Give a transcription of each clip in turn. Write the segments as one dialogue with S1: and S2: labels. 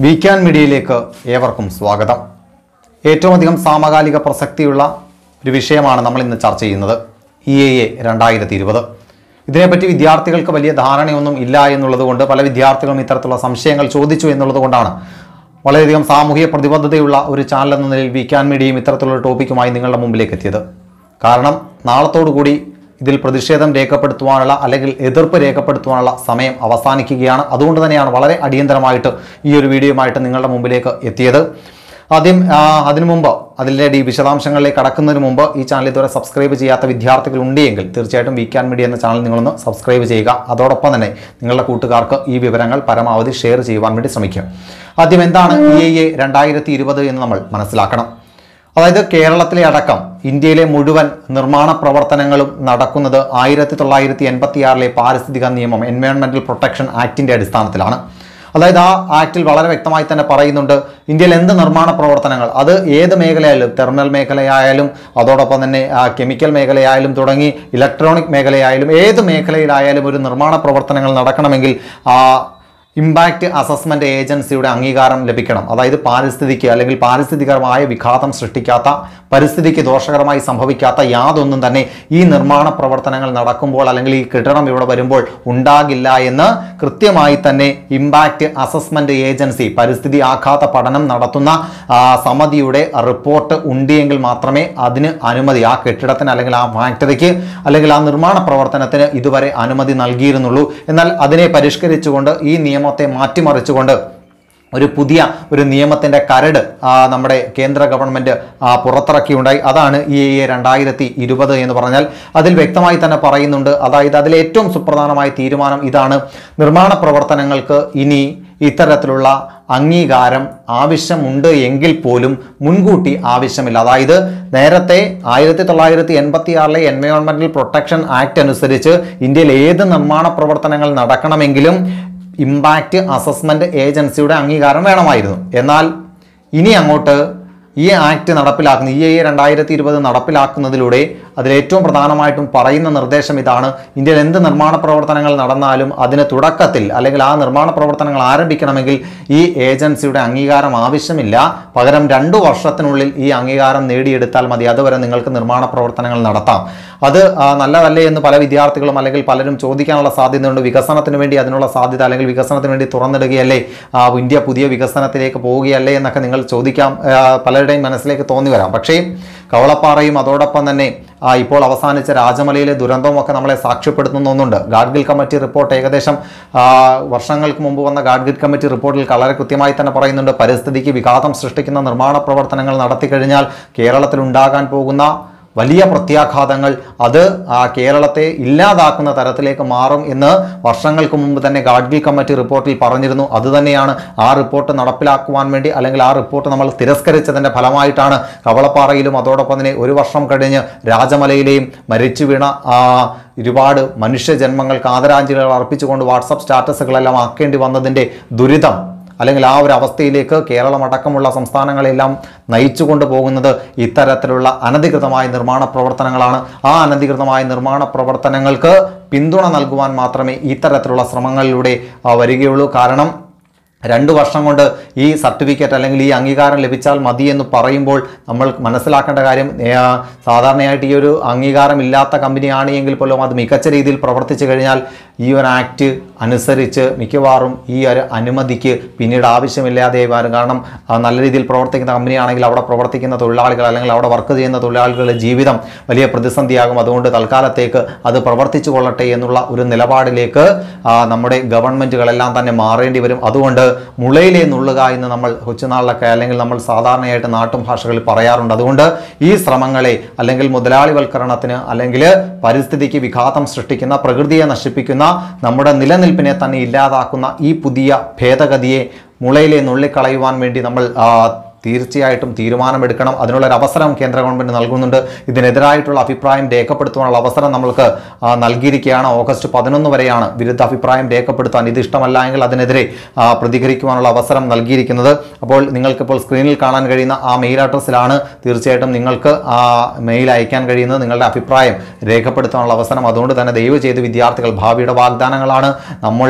S1: വീക്കാൻ മീഡിയയിലേക്ക് ഏവർക്കും സ്വാഗതം ഏറ്റവും അധികം സമകാലിക പ്രസക്തിയുള്ള ഒരു വിഷയമാണ് നമ്മൾ ഇന്ന് ചർച്ച ചെയ്യുന്നത് ഇ എ എ രണ്ടായിരത്തി ഇരുപത് ഇതിനെപ്പറ്റി വിദ്യാർത്ഥികൾക്ക് വലിയ ധാരണയൊന്നും ഇല്ല എന്നുള്ളത് കൊണ്ട് പല വിദ്യാർത്ഥികളും ഇത്തരത്തിലുള്ള സംശയങ്ങൾ ചോദിച്ചു എന്നുള്ളത് കൊണ്ടാണ് വളരെയധികം സാമൂഹിക പ്രതിബദ്ധതയുള്ള ഒരു ചാനൽ എന്ന നിലയിൽ വീക്കാൻ മീഡിയയും ഇത്തരത്തിലുള്ള ടോപ്പിക്കുമായി നിങ്ങളുടെ മുമ്പിലേക്ക് എത്തിയത് കാരണം നാളത്തോടു കൂടി ഇതിൽ പ്രതിഷേധം രേഖപ്പെടുത്തുവാനുള്ള അല്ലെങ്കിൽ എതിർപ്പ് രേഖപ്പെടുത്തുവാനുള്ള സമയം അവസാനിക്കുകയാണ് അതുകൊണ്ട് തന്നെയാണ് വളരെ അടിയന്തരമായിട്ട് ഈ ഒരു വീഡിയോയുമായിട്ട് നിങ്ങളുടെ മുമ്പിലേക്ക് എത്തിയത് ആദ്യം ആ, അതിനു മുമ്പ് അതിൻ്റെ ഈ വിശദാംശങ്ങളിലേക്ക് കടക്കുന്നതിന് മുമ്പ് ഈ ചാനൽ ഇതുവരെ സബ്സ്ക്രൈബ് ചെയ്യാത്ത വിദ്യാർത്ഥികൾ ഉണ്ടെങ്കിൽ തീർച്ചയായിട്ടും വീക്കാൻ മീഡിയ എന്ന ചാനൽ നിങ്ങളൊന്ന് സബ്സ്ക്രൈബ് ചെയ്യുക അതോടൊപ്പം തന്നെ നിങ്ങളുടെ കൂട്ടുകാർക്ക് ഈ വിവരങ്ങൾ പരമാവധി ഷെയർ ചെയ്യുവാൻ വേണ്ടി ശ്രമിക്കുക ആദ്യം എന്താണ് ഇ എ രണ്ടായിരത്തി ഇരുപത് എന്ന് നമ്മൾ മനസ്സിലാക്കണം അതായത് കേരളത്തിലെ അടക്കം ഇന്ത്യയിലെ മുഴുവൻ നിർമ്മാണ പ്രവർത്തനങ്ങളും നടക്കുന്നത് ആയിരത്തി തൊള്ളായിരത്തി എൺപത്തി ആറിലെ പാരിസ്ഥിതിക നിയമം എൻവയോൺമെന്റൽ പ്രൊട്ടക്ഷൻ ആക്ടിന്റെ അടിസ്ഥാനത്തിലാണ് അതായത് ആ ആക്ടിൽ വളരെ വ്യക്തമായി തന്നെ പറയുന്നുണ്ട് ഇന്ത്യയിൽ എന്ത് നിർമ്മാണ പ്രവർത്തനങ്ങൾ അത് ഏത് മേഖലയായാലും തെർമൽ മേഖലയായാലും അതോടൊപ്പം തന്നെ ആ, കെമിക്കൽ മേഖലയായാലും തുടങ്ങി ഇലക്ട്രോണിക് മേഖലയായാലും ഏത് മേഖലയിലായാലും ഒരു നിർമ്മാണ പ്രവർത്തനങ്ങൾ നടക്കണമെങ്കിൽ ആ ഇമ്പാക്റ്റ് അസസ്മെന്റ് ഏജൻസിയുടെ അംഗീകാരം ലഭിക്കണം അതായത് പാരിസ്ഥിതിക്ക് അല്ലെങ്കിൽ പാരിസ്ഥിതികരമായ വിഘാതം സൃഷ്ടിക്കാത്ത പരിസ്ഥിതിക്ക് ദോഷകരമായി സംഭവിക്കാത്ത യാതൊന്നും തന്നെ ഈ നിർമ്മാണ പ്രവർത്തനങ്ങൾ നടക്കുമ്പോൾ അല്ലെങ്കിൽ ഈ കെട്ടിടം ഇവിടെ വരുമ്പോൾ ഉണ്ടാകില്ല എന്ന് കൃത്യമായി തന്നെ ഇമ്പാക്റ്റ് അസസ്മെന്റ് ഏജൻസി പരിസ്ഥിതി ആഘാത പഠനം നടത്തുന്ന ആ, സമിതിയുടെ റിപ്പോർട്ട് ഉണ്ടെങ്കിൽ മാത്രമേ അതിന് അനുമതി ആ കെട്ടിടത്തിന് അല്ലെങ്കിൽ ആ ഫാക്ടറിക്ക് അല്ലെങ്കിൽ ആ നിർമ്മാണ പ്രവർത്തനത്തിന് ഇതുവരെ അനുമതി നൽകിയിരുന്നുള്ളൂ എന്നാൽ അതിനെ പരിഷ്കരിച്ചുകൊണ്ട് ഈ നിയമത്തെ മാറ്റിമറിച്ചുകൊണ്ട് ഒരു പുതിയ ഒരു നിയമത്തിൻ്റെ കരട് ആ, നമ്മുടെ കേന്ദ്ര ഗവൺമെൻറ് പുറത്തിറക്കിയുണ്ടായി അതാണ് ഈ എ രണ്ടായിരത്തി ഇരുപത് എന്ന് പറഞ്ഞാൽ അതിൽ വ്യക്തമായി തന്നെ പറയുന്നുണ്ട് അതായത് അതിൽ ഏറ്റവും സുപ്രധാനമായ തീരുമാനം ഇതാണ് നിർമ്മാണ പ്രവർത്തനങ്ങൾക്ക് ഇനി ഇത്തരത്തിലുള്ള അംഗീകാരം ആവശ്യമുണ്ട് എങ്കിൽ പോലും മുൻകൂട്ടി ആവശ്യമില്ല അതായത് നേരത്തെ ആയിരത്തി തൊള്ളായിരത്തി എൺപത്തി ആറിലെ എൻവയോൺമെന്റൽ പ്രൊട്ടക്ഷൻ ആക്ട് അനുസരിച്ച് ഇന്ത്യയിൽ ഏത് നിർമ്മാണ പ്രവർത്തനങ്ങൾ നടക്കണമെങ്കിലും ഇമ്പാക്റ്റ് അസസ്മെന്റ് ഏജൻസിയുടെ അംഗീകാരം വേണമായിരുന്നു എന്നാൽ ഇനി അങ്ങോട്ട് ഈ ആക്ട് നടപ്പിലാക്കുന്ന ഈ ഐ രണ്ടായിരത്തി ഇരുപത് നടപ്പിലാക്കുന്നതിലൂടെ അതിൽ ഏറ്റവും പ്രധാനമായിട്ടും പറയുന്ന നിർദ്ദേശം ഇതാണ് ഇന്ത്യയിൽ എന്ത് നിർമ്മാണ പ്രവർത്തനങ്ങൾ നടന്നാലും അതിന് തുടക്കത്തിൽ അല്ലെങ്കിൽ ആ നിർമ്മാണ പ്രവർത്തനങ്ങൾ ആരംഭിക്കണമെങ്കിൽ ഈ ഏജൻസിയുടെ അംഗീകാരം ആവശ്യമില്ല പകരം രണ്ടു വർഷത്തിനുള്ളിൽ ഈ അംഗീകാരം നേടിയെടുത്താൽ മതി അതുവരെ നിങ്ങൾക്ക് നിർമ്മാണ പ്രവർത്തനങ്ങൾ നടത്താം അത് ആ, നല്ലതല്ലേ എന്ന് പല വിദ്യാർത്ഥികളും അല്ലെങ്കിൽ പലരും ചോദിക്കാനുള്ള സാധ്യതയുണ്ട് വികസനത്തിന് വേണ്ടി അതിനുള്ള സാധ്യത അല്ലെങ്കിൽ വികസനത്തിന് വേണ്ടി തുറന്നിടുകയല്ലേ ആ, ഇന്ത്യ പുതിയ വികസനത്തിലേക്ക് പോവുകയല്ലേ എന്നൊക്കെ നിങ്ങൾ ചോദിക്കാം ആ, പലരുടെയും മനസ്സിലേക്ക് തോന്നി വരാം പക്ഷേ കവളപ്പാറയും അതോടൊപ്പം തന്നെ ആ, ഇപ്പോൾ അവസാനിച്ച രാജമലയിലെ ദുരന്തവും ഒക്കെ നമ്മളെ സാക്ഷ്യപ്പെടുത്തുന്ന ഒന്നുണ്ട് ഗാഡ്ഗിൽ കമ്മിറ്റി റിപ്പോർട്ട് ഏകദേശം ആ, വർഷങ്ങൾക്ക് മുമ്പ് വന്ന ഗാഡ്ഗിൽ കമ്മിറ്റി റിപ്പോർട്ടിൽ വളരെ കൃത്യമായി തന്നെ പറയുന്നുണ്ട് പരിസ്ഥിതിക്ക് വിഘാതം സൃഷ്ടിക്കുന്ന നിർമ്മാണ പ്രവർത്തനങ്ങൾ നടത്തി കഴിഞ്ഞാൽ കേരളത്തിൽ ഉണ്ടാകാൻ പോകുന്ന വലിയ പ്രത്യാഘാതങ്ങൾ അത് ആ കേരളത്തെ ഇല്ലാതാക്കുന്ന തരത്തിലേക്ക് മാറും എന്ന് വർഷങ്ങൾക്ക് മുമ്പ് തന്നെ ഗാഡ്ഗിൽ കമ്മിറ്റി റിപ്പോർട്ടിൽ പറഞ്ഞിരുന്നു അതുതന്നെയാണ് ആ റിപ്പോർട്ട് നടപ്പിലാക്കുവാൻ വേണ്ടി അല്ലെങ്കിൽ ആ റിപ്പോർട്ട് നമ്മൾ തിരസ്കരിച്ചതിൻ്റെ ഫലമായിട്ടാണ് കവളപ്പാറയിലും അതോടൊപ്പം തന്നെ ഒരു വർഷം കഴിഞ്ഞ് രാജമലയിലെയും മരിച്ചു വീണ ആ, ഒരുപാട് മനുഷ്യജന്മങ്ങൾക്ക് ആദരാഞ്ജലികൾ അർപ്പിച്ചുകൊണ്ട് വാട്സപ്പ് സ്റ്റാറ്റസുകളെല്ലാം ആക്കേണ്ടി വന്നതിൻ്റെ ദുരിതം അല്ലെങ്കിൽ ആ ഒരു അവസ്ഥയിലേക്ക് കേരളം അടക്കമുള്ള സംസ്ഥാനങ്ങളെല്ലാം നയിച്ചു കൊണ്ടുപോകുന്നത് ഇത്തരത്തിലുള്ള അനധികൃതമായ നിർമ്മാണ പ്രവർത്തനങ്ങളാണ് ആ അനധികൃതമായ നിർമ്മാണ പ്രവർത്തനങ്ങൾക്ക് പിന്തുണ നൽകുവാൻ മാത്രമേ ഇത്തരത്തിലുള്ള ശ്രമങ്ങളിലൂടെ ആ, വരികയുള്ളൂ കാരണം രണ്ട് വർഷം കൊണ്ട് ഈ സർട്ടിഫിക്കറ്റ് അല്ലെങ്കിൽ ഈ അംഗീകാരം ലഭിച്ചാൽ മതി എന്ന് പറയുമ്പോൾ നമ്മൾ മനസ്സിലാക്കേണ്ട കാര്യം ഏ, സാധാരണയായിട്ട് ഈ ഒരു അംഗീകാരം ഇല്ലാത്ത കമ്പനിയാണ് എങ്കിൽ പോലും അത് മികച്ച രീതിയിൽ പ്രവർത്തിച്ചു കഴിഞ്ഞാൽ ഈ ഒരു ആക്ട് അനുസരിച്ച് മിക്കവാറും ഈ ഒരു അനുമതിക്ക് പിന്നീട് ആവശ്യമില്ലാതെ വരും കാരണം ആ, നല്ല രീതിയിൽ പ്രവർത്തിക്കുന്ന കമ്പനിയാണെങ്കിൽ അവിടെ പ്രവർത്തിക്കുന്ന തൊഴിലാളികൾ അല്ലെങ്കിൽ അവിടെ വർക്ക് ചെയ്യുന്ന തൊഴിലാളികളുടെ ജീവിതം വലിയ പ്രതിസന്ധിയാകും അതുകൊണ്ട് തൽക്കാലത്തേക്ക് അത് പ്രവർത്തിച്ചു കൊള്ളട്ടെ എന്നുള്ള ഒരു നിലപാടിലേക്ക് ആ, നമ്മുടെ ഗവൺമെൻറ്റുകളെല്ലാം തന്നെ മാറേണ്ടി വരും അതുകൊണ്ട് മുളയിലെ നുള്ളുക എന്ന് നമ്മൾ കൊച്ചുനാളിലൊക്കെ അല്ലെങ്കിൽ നമ്മൾ സാധാരണയായിട്ട് നാട്ടും ഭാഷകളിൽ പറയാറുണ്ട് അതുകൊണ്ട് ഈ ശ്രമങ്ങളെ അല്ലെങ്കിൽ മുതലാളിവൽക്കരണത്തിന് അല്ലെങ്കിൽ പരിസ്ഥിതിക്ക് വിഘാതം സൃഷ്ടിക്കുന്ന പ്രകൃതിയെ നശിപ്പിക്കുന്ന നമ്മുടെ നിലനിൽപ്പിനെ തന്നെ ഇല്ലാതാക്കുന്ന ഈ പുതിയ ഭേദഗതിയെ മുളയിലെ നുള്ളിക്കളയുവാൻ വേണ്ടി നമ്മൾ ആ, തീർച്ചയായിട്ടും തീരുമാനമെടുക്കണം അതിനുള്ളൊരു അവസരം കേന്ദ്ര ഗവൺമെൻറ് നൽകുന്നുണ്ട് ഇതിനെതിരായിട്ടുള്ള അഭിപ്രായം രേഖപ്പെടുത്തുവാനുള്ള അവസരം നമ്മൾക്ക് ആ, നൽകിയിരിക്കുകയാണ് ഓഗസ്റ്റ് പതിനൊന്ന് വരെയാണ് വിരുദ്ധ അഭിപ്രായം രേഖപ്പെടുത്താൻ ഇത് ഇഷ്ടമല്ല എങ്കിൽ അതിനെതിരെ ആ, പ്രതികരിക്കുവാനുള്ള അവസരം നൽകിയിരിക്കുന്നത് അപ്പോൾ നിങ്ങൾക്കിപ്പോൾ സ്ക്രീനിൽ കാണാൻ കഴിയുന്ന ആ മെയിൽ അഡ്രസ്സിലാണ് തീർച്ചയായിട്ടും നിങ്ങൾക്ക് ആ മെയിൽ അയക്കാൻ കഴിയുന്നത് നിങ്ങളുടെ അഭിപ്രായം രേഖപ്പെടുത്താനുള്ള അവസരം അതുകൊണ്ട് തന്നെ ദയവ് ചെയ്ത് വിദ്യാർത്ഥികൾ ഭാവിയുടെ വാഗ്ദാനങ്ങളാണ് നമ്മൾ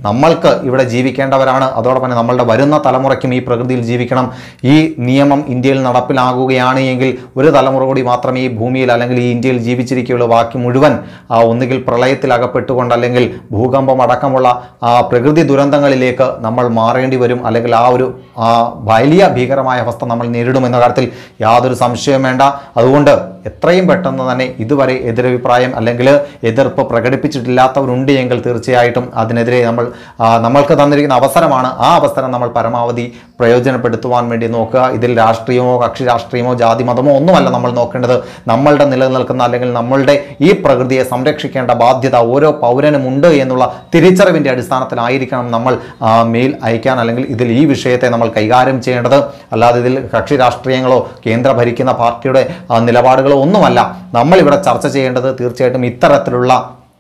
S1: നമ്മൾക്ക് ഇവിടെ ജീവിക്കേണ്ടവരാണ് അതോടൊപ്പം തന്നെ നമ്മളുടെ വരുന്ന തലമുറയ്ക്കും ഈ പ്രകൃതിയിൽ ജീവിക്കണം ഈ നിയമം ഇന്ത്യയിൽ നടപ്പിലാകുകയാണ് എങ്കിൽ ഒരു തലമുറ കൂടി മാത്രമേ ഈ ഭൂമിയിൽ അല്ലെങ്കിൽ ഈ ഇന്ത്യയിൽ ജീവിച്ചിരിക്കുകയുള്ളൂ ബാക്കി മുഴുവൻ ആ, ഒന്നുകിൽ പ്രളയത്തിൽ അകപ്പെട്ടുകൊണ്ട് അല്ലെങ്കിൽ ഭൂകമ്പം അടക്കമുള്ള ആ, പ്രകൃതി ദുരന്തങ്ങളിലേക്ക് നമ്മൾ മാറേണ്ടി വരും അല്ലെങ്കിൽ ആ ഒരു ആ, വലിയ ഭീകരമായ അവസ്ഥ നമ്മൾ നേരിടുമെന്ന കാര്യത്തിൽ യാതൊരു സംശയവും വേണ്ട അതുകൊണ്ട് എത്രയും പെട്ടെന്ന് തന്നെ ഇതുവരെ എതിരഭിപ്രായം അല്ലെങ്കിൽ എതിർപ്പ് പ്രകടിപ്പിച്ചിട്ടില്ലാത്തവരുണ്ട് എങ്കിൽ തീർച്ചയായിട്ടും അതിനെതിരെ നമ്മൾ ആ, നമ്മൾക്ക് തന്നിരിക്കുന്ന അവസരമാണ് ആ അവസരം നമ്മൾ പരമാവധി പ്രയോജനപ്പെടുത്തുവാൻ വേണ്ടി നോക്കുക ഇതിൽ രാഷ്ട്രീയമോ കക്ഷി രാഷ്ട്രീയമോ ജാതി മതമോ ഒന്നുമല്ല നമ്മൾ നോക്കേണ്ടത് നമ്മളുടെ നിലനിൽക്കുന്ന അല്ലെങ്കിൽ നമ്മളുടെ ഈ പ്രകൃതിയെ സംരക്ഷിക്കേണ്ട ബാധ്യത ഓരോ പൗരനും ഉണ്ട് എന്നുള്ള തിരിച്ചറിവിൻ്റെ അടിസ്ഥാനത്തിലായിരിക്കണം നമ്മൾ ആ, മെയിൽ അയക്കാൻ അല്ലെങ്കിൽ ഇതിൽ ഈ വിഷയത്തെ നമ്മൾ കൈകാര്യം ചെയ്യേണ്ടത് അല്ലാതെ ഇതിൽ കക്ഷി രാഷ്ട്രീയങ്ങളോ കേന്ദ്ര ഭരിക്കുന്ന പാർട്ടിയുടെ ആ, നിലപാടുകളോ ഒന്നുമല്ല നമ്മളിവിടെ ചർച്ച ചെയ്യേണ്ടത് തീർച്ചയായിട്ടും ഇത്തരത്തിലുള്ള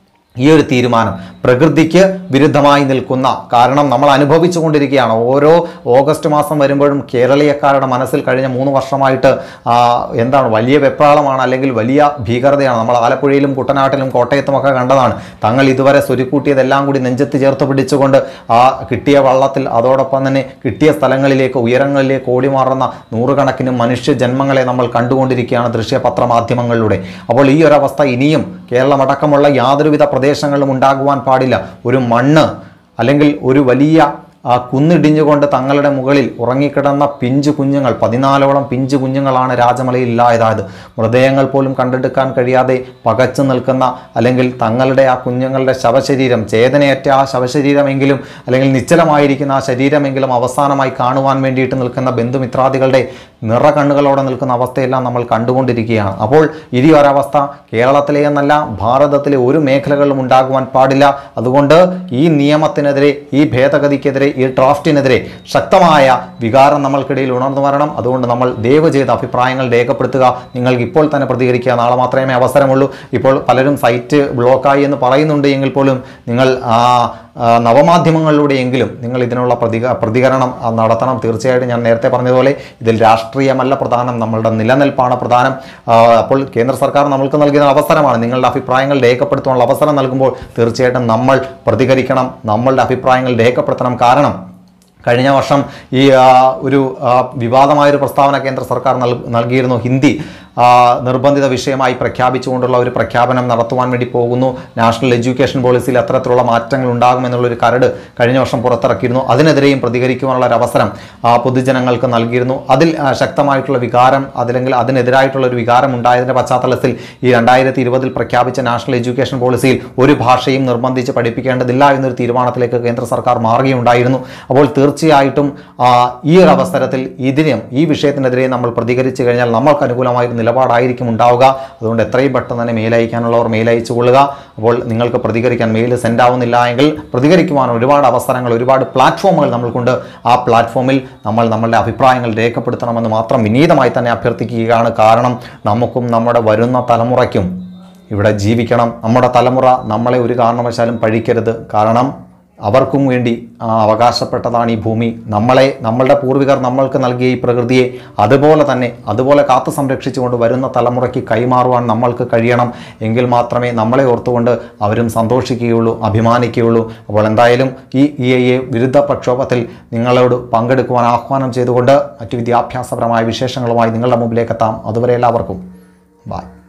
S1: ഈ ഒരു തീരുമാനം പ്രകൃതിക്ക് വിരുദ്ധമായി നിൽക്കുന്ന കാരണം നമ്മൾ അനുഭവിച്ചു കൊണ്ടിരിക്കുകയാണ് ഓരോ ഓഗസ്റ്റ് മാസം വരുമ്പോഴും കേരളീയക്കാരുടെ മനസ്സിൽ കഴിഞ്ഞ മൂന്ന് വർഷമായിട്ട് ആ, എന്താണ് വലിയ വെപ്രാളമാണ് അല്ലെങ്കിൽ വലിയ ഭീകരതയാണ് നമ്മൾ ആലപ്പുഴയിലും കുട്ടനാട്ടിലും കോട്ടയത്തും ഒക്കെ കണ്ടതാണ് തങ്ങൾ ഇതുവരെ സ്വരുക്കൂട്ടിയതെല്ലാം കൂടി നെഞ്ചത്ത് ചേർത്ത് പിടിച്ചുകൊണ്ട് ആ കിട്ടിയ വള്ളത്തിൽ അതോടൊപ്പം തന്നെ കിട്ടിയ സ്ഥലങ്ങളിലേക്ക് ഉയരങ്ങളിലേക്ക് ഓടി മാറുന്ന നൂറുകണക്കിന് മനുഷ്യ ജന്മങ്ങളെ നമ്മൾ കണ്ടുകൊണ്ടിരിക്കുകയാണ് ദൃശ്യപത്ര മാധ്യമങ്ങളിലൂടെ അപ്പോൾ ഈ ഒരു അവസ്ഥ ഇനിയും കേരളമടക്കമുള്ള യാതൊരുവിധ പ്രദേശങ്ങളിലും ഉണ്ടാകുവാൻ പാടില്ല ഒരു മണ്ണ് അല്ലെങ്കിൽ ഒരു വലിയ ആ കുന്നിടിഞ്ഞുകൊണ്ട് തങ്ങളുടെ മുകളിൽ ഉറങ്ങിക്കിടന്ന പിഞ്ചു കുഞ്ഞുങ്ങൾ പതിനാലോളം പിഞ്ചു കുഞ്ഞുങ്ങളാണ് രാജമലയിൽ ഇല്ലായതായത് മൃതദേഹങ്ങൾ പോലും കണ്ടെടുക്കാൻ കഴിയാതെ പകച്ചു നിൽക്കുന്ന അല്ലെങ്കിൽ തങ്ങളുടെ ആ കുഞ്ഞുങ്ങളുടെ ശവശരീരം ചേതനയേറ്റ ആ ശവശരീരമെങ്കിലും അല്ലെങ്കിൽ നിശ്ചലമായിരിക്കുന്ന ആ ശരീരമെങ്കിലും അവസാനമായി കാണുവാൻ വേണ്ടിയിട്ട് നിൽക്കുന്ന ബന്ധുമിത്രാദികളുടെ നിറ കണ്ണുകളോടെ നിൽക്കുന്ന അവസ്ഥയെല്ലാം നമ്മൾ കണ്ടുകൊണ്ടിരിക്കുകയാണ് അപ്പോൾ ഇനി ഒരവസ്ഥ കേരളത്തിലെ എന്നല്ല ഭാരതത്തിലെ ഒരു മേഖലകളിലും ഉണ്ടാകുവാൻ പാടില്ല അതുകൊണ്ട് ഈ നിയമത്തിനെതിരെ ഈ ഭേദഗതിക്കെതിരെ ഈ ഡ്രാഫ്റ്റിനെതിരെ ശക്തമായ വികാരം നമ്മൾക്കിടയിൽ ഉണർന്നു വരണം അതുകൊണ്ട് നമ്മൾ ദയവ് ചെയ്ത് അഭിപ്രായങ്ങൾ രേഖപ്പെടുത്തുക നിങ്ങൾക്ക് ഇപ്പോൾ തന്നെ പ്രതികരിക്കുക നാളെ മാത്രമേ അവസരമുള്ളൂ ഇപ്പോൾ പലരും സൈറ്റ് ബ്ലോക്കായി എന്ന് പറയുന്നുണ്ട് എങ്കിൽ പോലും നിങ്ങൾ ആ ആ, നവമാധ്യമങ്ങളിലൂടെയെങ്കിലും നിങ്ങൾ ഇതിനുള്ള പ്രതിക പ്രതികരണം ആ, നടത്തണം തീർച്ചയായിട്ടും ഞാൻ നേരത്തെ പറഞ്ഞതുപോലെ ഇതിൽ രാഷ്ട്രീയമല്ല പ്രധാനം നമ്മളുടെ നിലനിൽപ്പാണ് പ്രധാനം ആ, അപ്പോൾ കേന്ദ്ര സർക്കാർ നമ്മൾക്ക് നൽകുന്ന അവസരമാണ് നിങ്ങളുടെ അഭിപ്രായങ്ങൾ രേഖപ്പെടുത്താനുള്ള അവസരം നൽകുമ്പോൾ തീർച്ചയായിട്ടും നമ്മൾ പ്രതികരിക്കണം നമ്മളുടെ അഭിപ്രായങ്ങൾ രേഖപ്പെടുത്തണം കാരണം കഴിഞ്ഞ വർഷം ഈ ആ, ഒരു ആ, വിവാദമായൊരു പ്രസ്താവന കേന്ദ്ര സർക്കാർ നൽ- നൽകിയിരുന്നു ഹിന്ദി ആ, നിർബന്ധിത വിഷയമായി പ്രഖ്യാപിച്ചുകൊണ്ടുള്ള ഒരു പ്രഖ്യാപനം നടത്തുവാൻ വേണ്ടി പോകുന്നു നാഷണൽ എഡ്യൂക്കേഷൻ പോളിസിയിൽ അത്തരത്തിലുള്ള മാറ്റങ്ങൾ ഉണ്ടാകുമെന്നുള്ളൊരു കരട് കഴിഞ്ഞ വർഷം പുറത്തിറക്കിയിരുന്നു അതിനെതിരെയും പ്രതികരിക്കുവാനുള്ള ഒരു അവസരം ആ, പൊതുജനങ്ങൾക്ക് നൽകിയിരുന്നു അതിൽ ആ, ശക്തമായിട്ടുള്ള വികാരം അതല്ലെങ്കിൽ അതിനെതിരായിട്ടുള്ള ഒരു വികാരം ഉണ്ടായതിൻ്റെ പശ്ചാത്തലത്തിൽ ഈ രണ്ടായിരത്തി ഇരുപതിൽ പ്രഖ്യാപിച്ച നാഷണൽ എഡ്യൂക്കേഷൻ പോളിസിയിൽ ഒരു ഭാഷയും നിർബന്ധിച്ച് പഠിപ്പിക്കേണ്ടതില്ല എന്നൊരു തീരുമാനത്തിലേക്ക് കേന്ദ്ര സർക്കാർ മാറുകയുണ്ടായിരുന്നു അപ്പോൾ തീർച്ചയായിട്ടും ആ, ഈ ഒരു അവസരത്തിൽ ഇതിനും ഈ വിഷയത്തിനെതിരെ നമ്മൾ പ്രതികരിച്ചു കഴിഞ്ഞാൽ നമ്മൾക്ക് അനുകൂലമായൊരു നിലപാടായിരിക്കും ഉണ്ടാവുക അതുകൊണ്ട് എത്രയും പെട്ടെന്ന് തന്നെ മെയിൽ അയക്കാനുള്ളവർ മെയിൽ അയച്ചു കൊള്ളുക അപ്പോൾ നിങ്ങൾക്ക് പ്രതികരിക്കാൻ മെയിൽ സെൻഡ് ആവുന്നില്ല എങ്കിൽ പ്രതികരിക്കുവാൻ ഒരുപാട് അവസരങ്ങൾ ഒരുപാട് പ്ലാറ്റ്ഫോമുകൾ നമ്മൾക്കുണ്ട് ആ പ്ലാറ്റ്ഫോമിൽ നമ്മൾ നമ്മളുടെ അഭിപ്രായങ്ങൾ രേഖപ്പെടുത്തണമെന്ന് മാത്രം വിനീതമായി തന്നെ അഭ്യർത്ഥിക്കുകയാണ് കാരണം നമുക്കും നമ്മുടെ വരുന്ന തലമുറയ്ക്കും ഇവിടെ ജീവിക്കണം നമ്മുടെ തലമുറ നമ്മളെ ഒരു കാരണവശാലും പഴിക്കരുത് കാരണം അവർക്കും വേണ്ടി ആ, അവകാശപ്പെട്ടതാണ് ഈ ഭൂമി നമ്മളെ നമ്മളുടെ പൂർവികർ നമ്മൾക്ക് നൽകിയ ഈ പ്രകൃതിയെ അതുപോലെ തന്നെ അതുപോലെ കാത്തു സംരക്ഷിച്ചുകൊണ്ട് വരുന്ന തലമുറയ്ക്ക് കൈമാറുവാൻ നമ്മൾക്ക് കഴിയണം എങ്കിൽ മാത്രമേ നമ്മളെ ഓർത്തുകൊണ്ട് അവരും സന്തോഷിക്കുകയുള്ളൂ അഭിമാനിക്കുകയുള്ളൂ അപ്പോൾ എന്തായാലും ഈ ഇ ഐ എ വിരുദ്ധ പ്രക്ഷോഭത്തിൽ നിങ്ങളോട് പങ്കെടുക്കുവാൻ ആഹ്വാനം ചെയ്തുകൊണ്ട് മറ്റു വിദ്യാഭ്യാസപരമായ വിശേഷങ്ങളുമായി നിങ്ങളുടെ മുമ്പിലേക്ക് എത്താം അതുവരെ എല്ലാവർക്കും ബായ്